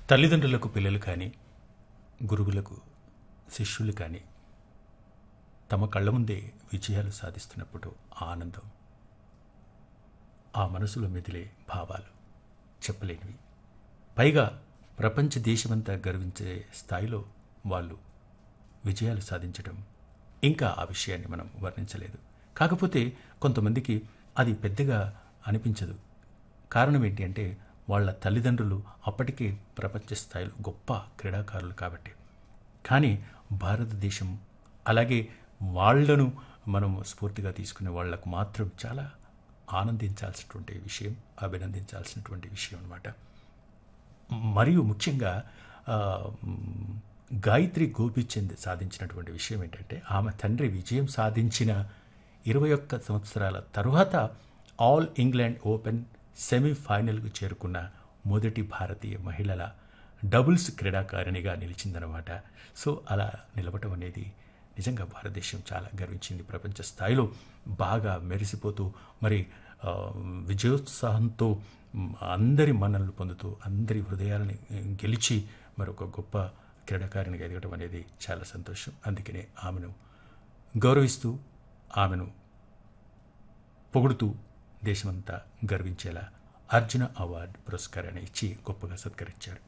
తల్లిదండ్రులకు పిల్లలు కానీ గురువులకు శిష్యులు కానీ తమ కళ్ళ ముందే విజయాలు సాధిస్తున్నప్పుడు ఆ ఆనందం ఆ మనసులో మెదిలే భావాలు చెప్పలేనివి పైగా ప్రపంచ దేశమంతా గర్వించే స్థాయిలో వాళ్ళు విజయాలు సాధించడం ఇంకా ఆ విషయాన్ని మనం వర్ణించలేదు కాకపోతే కొంతమందికి అది పెద్దగా అనిపించదు కారణం ఏంటి అంటే వాళ్ళ తల్లిదండ్రులు అప్పటికే ప్రపంచ స్థాయిలో గొప్ప క్రీడాకారులు కాబట్టి కానీ భారతదేశం అలాగే వాళ్లను మనం స్ఫూర్తిగా తీసుకునే వాళ్లకు మాత్రం చాలా ఆనందించాల్సినటువంటి విషయం అభినందించాల్సినటువంటి విషయం అన్నమాట మరియు ముఖ్యంగా ఆ, మ్, గాయత్రి గోపిచంద్ సాధించినటువంటి విషయం ఏంటంటే ఆమె తండ్రి విజయం సాధించిన ఇరవై ఒక్క సంవత్సరాల తరువాత ఆల్ ఇంగ్లాండ్ ఓపెన్ సెమీఫైనల్కు చేరుకున్న మొదటి భారతీయ మహిళల డబుల్స్ క్రీడాకారిణిగా నిలిచిందనమాట సో అలా నిలవటం అనేది నిజంగా భారతదేశం చాలా గర్వించింది ప్రపంచ స్థాయిలో బాగా మెరిసిపోతూ మరి ఆ, విజయోత్సాహంతో మ్, అందరి మన్ననలు పొందుతూ అందరి హృదయాలని గెలిచి మరి ఒక గొప్ప క్రీడాకారిణిగా ఎదగడం అనేది చాలా సంతోషం అందుకనే ఆమెను గౌరవిస్తూ ఆమెను పొగుడుతూ దేశమంతా గర్వించేలా అర్జున అవార్డు పురస్కారాన్ని ఇచ్చి గొప్పగా సత్కరించారు